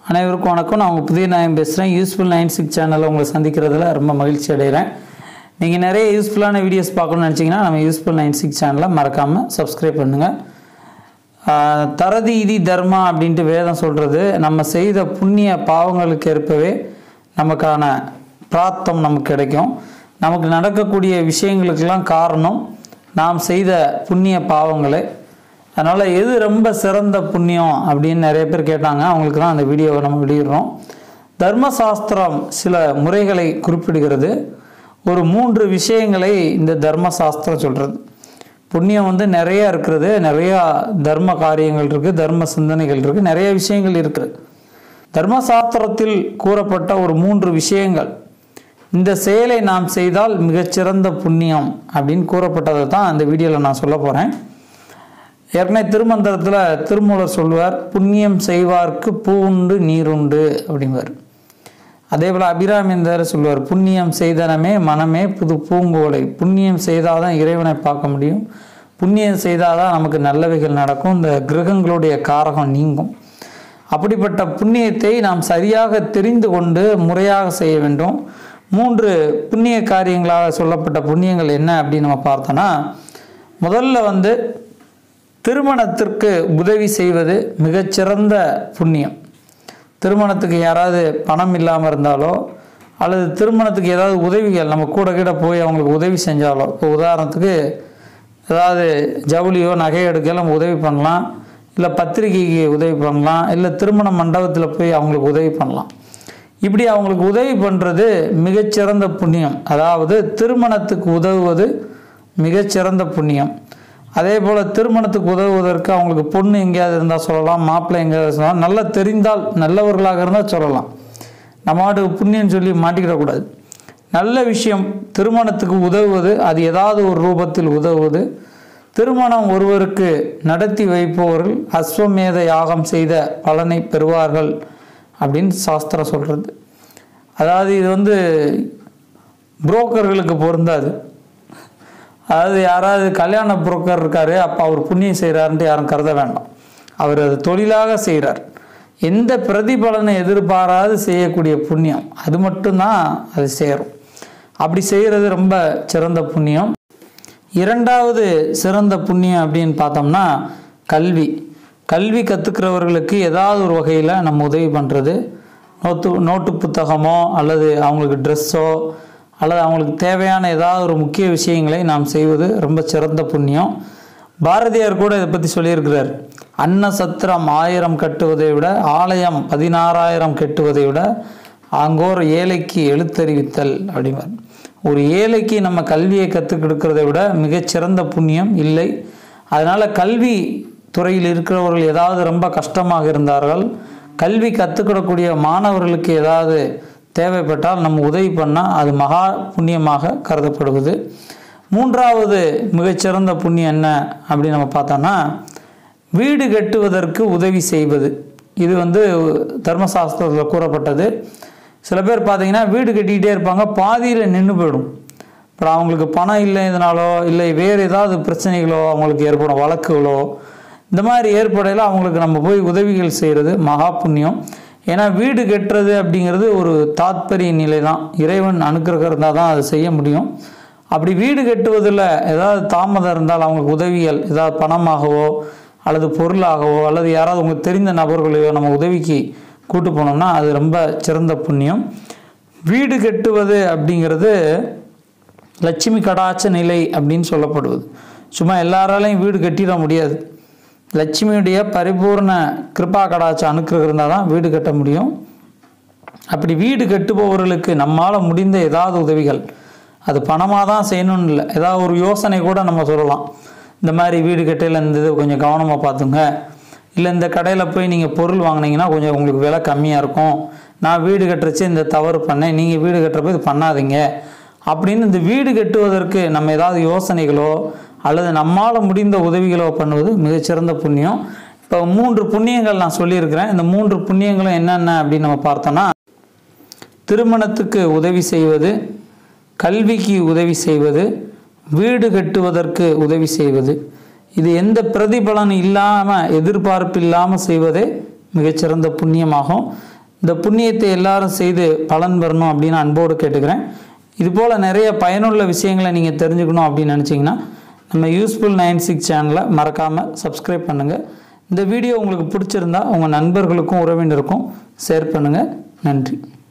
அனைவருக்கும் வணக்கம் நான் உங்கள் புதிய நாயம் பேசுகிறேன் யூஸ்ஃபுல் நைன் சிக்ஸ் சேனலில் உங்களை சந்திக்கிறதுல ரொம்ப மகிழ்ச்சி அடைகிறேன் நீங்கள் நிறைய யூஸ்ஃபுல்லான வீடியோஸ் பார்க்கணும்னு நினச்சிங்கன்னா நம்ம யூஸ்ஃபுல் நைன் சிக்ஸ் சேனலை மறக்காமல் சப்ஸ்கிரைப் பண்ணுங்கள் ஆஹ் தரதி இதி தர்மா அப்படின்ட்டு வேதம் சொல்கிறது நம்ம செய்த புண்ணிய பாவங்களுக்கு ஏற்பவே நமக்கான பிராப்தம் நமக்கு கிடைக்கும் நமக்கு நடக்கக்கூடிய விஷயங்களுக்கெல்லாம் காரணம் நாம் செய்த புண்ணிய பாவங்களே அதனால் எது ரொம்ப சிறந்த புண்ணியம் அப்படின்னு நிறைய பேர் கேட்டாங்க அவங்களுக்கு தான் அந்த வீடியோவை நம்ம வெளியிடுறோம் தர்மசாஸ்திரம் சில முறைகளை குறிப்பிடுகிறது ஒரு மூன்று விஷயங்களை இந்த தர்மசாஸ்திரம் சொல்கிறது புண்ணியம் வந்து நிறைய இருக்கிறது நிறையா தர்ம காரியங்கள் இருக்குது தர்ம சிந்தனைகள் இருக்குது நிறைய விஷயங்கள் இருக்குது தர்மசாஸ்திரத்தில் கூறப்பட்ட ஒரு மூன்று விஷயங்கள் இந்த செயலை நாம் செய்தால் மிகச்சிறந்த புண்ணியம் அப்படின்னு கூறப்பட்டதை தான் இந்த வீடியோவில் நான் சொல்ல போகிறேன் ஏற்கனவே திருமந்திரத்தில் திருமூலர் சொல்வார் புண்ணியம் செய்வார்க்கு பூவுண்டு நீருண்டு அப்படிம்பார் அதே போல் அபிராமிந்தர் சொல்வார் புண்ணியம் செய்தனமே மனமே புது பூங்கோலை புண்ணியம் செய்தால் தான் இறைவனை பார்க்க முடியும் புண்ணியம் செய்தால் தான் நமக்கு நல்லவைகள் நடக்கும் இந்த கிரகங்களுடைய காரகம் நீங்கும் அப்படிப்பட்ட புண்ணியத்தை நாம் சரியாக தெரிந்து கொண்டு முறையாக செய்ய வேண்டும் மூன்று புண்ணிய காரியங்களாக சொல்லப்பட்ட புண்ணியங்கள் என்ன அப்படின்னு நம்ம பார்த்தோன்னா முதல்ல வந்து திருமணத்திற்கு உதவி செய்வது மிகச்சிறந்த புண்ணியம் திருமணத்துக்கு யாராவது பணம் இல்லாமல் இருந்தாலோ அல்லது திருமணத்துக்கு ஏதாவது உதவிகள் நம்ம கூட கிட்ட போய் அவங்களுக்கு உதவி செஞ்சாலோ இப்போ உதாரணத்துக்கு ஏதாவது ஜவுளியோ நகை எடுக்க நம்ம உதவி பண்ணலாம் இல்லை பத்திரிகைக்கு உதவி பண்ணலாம் இல்லை திருமண மண்டபத்தில் போய் அவங்களுக்கு உதவி பண்ணலாம் இப்படி அவங்களுக்கு உதவி பண்ணுறது மிகச்சிறந்த புண்ணியம் அதாவது திருமணத்துக்கு உதவுவது மிகச்சிறந்த புண்ணியம் அதே போல் திருமணத்துக்கு உதவுவதற்கு அவங்களுக்கு பொண்ணு எங்கேயாவது இருந்தால் சொல்லலாம் மாப்பிள்ளை எங்கேயாவது சொல்லலாம் நல்லா தெரிந்தால் நல்லவர்களாக இருந்தால் சொல்லலாம் நம்ம மாட்டுக்கு புண்ணியம் சொல்லி மாட்டிக்கிடக்கூடாது நல்ல விஷயம் திருமணத்துக்கு உதவுவது அது ஏதாவது ஒரு ரூபத்தில் உதவுவது திருமணம் ஒருவருக்கு நடத்தி வைப்பவர்கள் அஸ்வமேத யாகம் செய்த பலனை பெறுவார்கள் அப்படின்னு சாஸ்திரம் சொல்கிறது அதாவது இது வந்து புரோக்கர்களுக்கு பொருந்தாது அதாவது யாராவது கல்யாண புரோக்கர் இருக்காரு அப்போ அவர் புண்ணியம் செய்கிறாருன்ட்டு யாரும் கருத வேண்டாம் அவர் அது தொழிலாக செய்கிறார் எந்த பிரதிபலனை எதிர்பாராது செய்யக்கூடிய புண்ணியம் அது மட்டும்தான் அது சேரும் அப்படி செய்கிறது ரொம்ப சிறந்த புண்ணியம் இரண்டாவது சிறந்த புண்ணியம் அப்படின்னு பார்த்தோம்னா கல்வி கல்வி கற்றுக்கிறவர்களுக்கு ஏதாவது ஒரு வகையில் நம்ம உதவி பண்ணுறது நோட்டு நோட்டு புத்தகமோ அல்லது அவங்களுக்கு ட்ரெஸ்ஸோ அல்லது அவங்களுக்கு தேவையான ஏதாவது ஒரு முக்கிய விஷயங்களை நாம் செய்வது ரொம்ப சிறந்த புண்ணியம் பாரதியார் கூட இதை பற்றி சொல்லியிருக்கிறார் அன்ன சத்திரம் ஆயிரம் கட்டுவதை விட ஆலயம் பதினாறாயிரம் கட்டுவதை விட அங்கோர் ஏழைக்கு எழுத்தறிவித்தல் அப்படிம்பார் ஒரு ஏழைக்கு நம்ம கல்வியை கற்றுக் கொடுக்கறதை விட மிகச்சிறந்த புண்ணியம் இல்லை அதனால் கல்வி துறையில் இருக்கிறவர்கள் ஏதாவது ரொம்ப கஷ்டமாக இருந்தார்கள் கல்வி கற்றுக்கிடக்கூடிய மாணவர்களுக்கு ஏதாவது தேவைப்பட்டால் நம்ம உதவி பண்ணால் அது மகா புண்ணியமாக கருதப்படுவது மூன்றாவது மிகச்சிறந்த புண்ணியம் என்ன அப்படின்னு நம்ம பார்த்தோன்னா வீடு கட்டுவதற்கு உதவி செய்வது இது வந்து தர்மசாஸ்திரத்தில் கூறப்பட்டது சில பேர் பார்த்தீங்கன்னா வீடு கட்டிக்கிட்டே இருப்பாங்க பாதியில் நின்று போயிடும் இப்போ அவங்களுக்கு பணம் இல்லை இதனாலோ இல்லை வேறு ஏதாவது பிரச்சனைகளோ அவங்களுக்கு ஏற்படும் வழக்குகளோ இந்த மாதிரி ஏற்படையில் அவங்களுக்கு நம்ம போய் உதவிகள் செய்கிறது மகா புண்ணியம் ஏன்னா வீடு கட்டுறது அப்படிங்கிறது ஒரு தாத்பரிய நிலை தான் இறைவன் அனுக்கிரகம் இருந்தால் தான் அதை செய்ய முடியும் அப்படி வீடு கட்டுவதில் ஏதாவது தாமதம் இருந்தால் அவங்களுக்கு உதவிகள் ஏதாவது பணமாகவோ அல்லது பொருளாகவோ அல்லது யாராவது உங்களுக்கு தெரிந்த நபர்களையோ நம்ம உதவிக்கு கூட்டு போனோம்னா அது ரொம்ப சிறந்த புண்ணியம் வீடு கட்டுவது அப்படிங்கிறது லட்சுமி கடாச்ச நிலை அப்படின்னு சொல்லப்படுவது சும்மா எல்லாராலையும் வீடு கட்டிட முடியாது லட்சுமியுடைய பரிபூர்ண கிருபா கடாச்ச அனுக்கிரகம் இருந்தால் தான் வீடு கட்ட முடியும் அப்படி வீடு கட்டுபவர்களுக்கு நம்மால் முடிந்த ஏதாவது உதவிகள் அது பணமாக தான் செய்யணும்னு இல்லை ஏதாவது ஒரு யோசனை கூட நம்ம சொல்லலாம் இந்த மாதிரி வீடு கட்டையில் இந்த இது கொஞ்சம் கவனமாக பார்த்துங்க இல்லை இந்த கடையில் போய் நீங்கள் பொருள் வாங்கினீங்கன்னா கொஞ்சம் உங்களுக்கு விலை கம்மியாக இருக்கும் நான் வீடு கட்டுறச்சு இந்த தவறு பண்ணேன் நீங்கள் வீடு கட்டுறப்ப இது பண்ணாதீங்க அப்படின்னு இந்த வீடு கட்டுவதற்கு நம்ம ஏதாவது யோசனைகளோ அல்லது நம்மால் முடிந்த உதவிகளோ பண்ணுவது மிகச்சிறந்த புண்ணியம் இப்போ மூன்று புண்ணியங்கள் நான் சொல்லியிருக்கிறேன் இந்த மூன்று புண்ணியங்களும் என்னென்ன அப்படின்னு நம்ம பார்த்தோன்னா திருமணத்துக்கு உதவி செய்வது கல்விக்கு உதவி செய்வது வீடு கட்டுவதற்கு உதவி செய்வது இது எந்த பிரதிபலன் இல்லாமல் எதிர்பார்ப்பு இல்லாமல் செய்வதே மிகச்சிறந்த புண்ணியமாகும் இந்த புண்ணியத்தை எல்லாரும் செய்து பலன் பெறணும் அப்படின்னு அன்போடு கேட்டுக்கிறேன் இதுபோல் நிறைய பயனுள்ள விஷயங்களை நீங்கள் தெரிஞ்சுக்கணும் அப்படின்னு நினச்சிங்கன்னா நம்ம யூஸ்ஃபுல் நைன் சிக்ஸ் சேனலை மறக்காமல் சப்ஸ்கிரைப் பண்ணுங்கள் இந்த வீடியோ உங்களுக்கு பிடிச்சிருந்தா உங்கள் நண்பர்களுக்கும் உறவினருக்கும் ஷேர் பண்ணுங்கள் நன்றி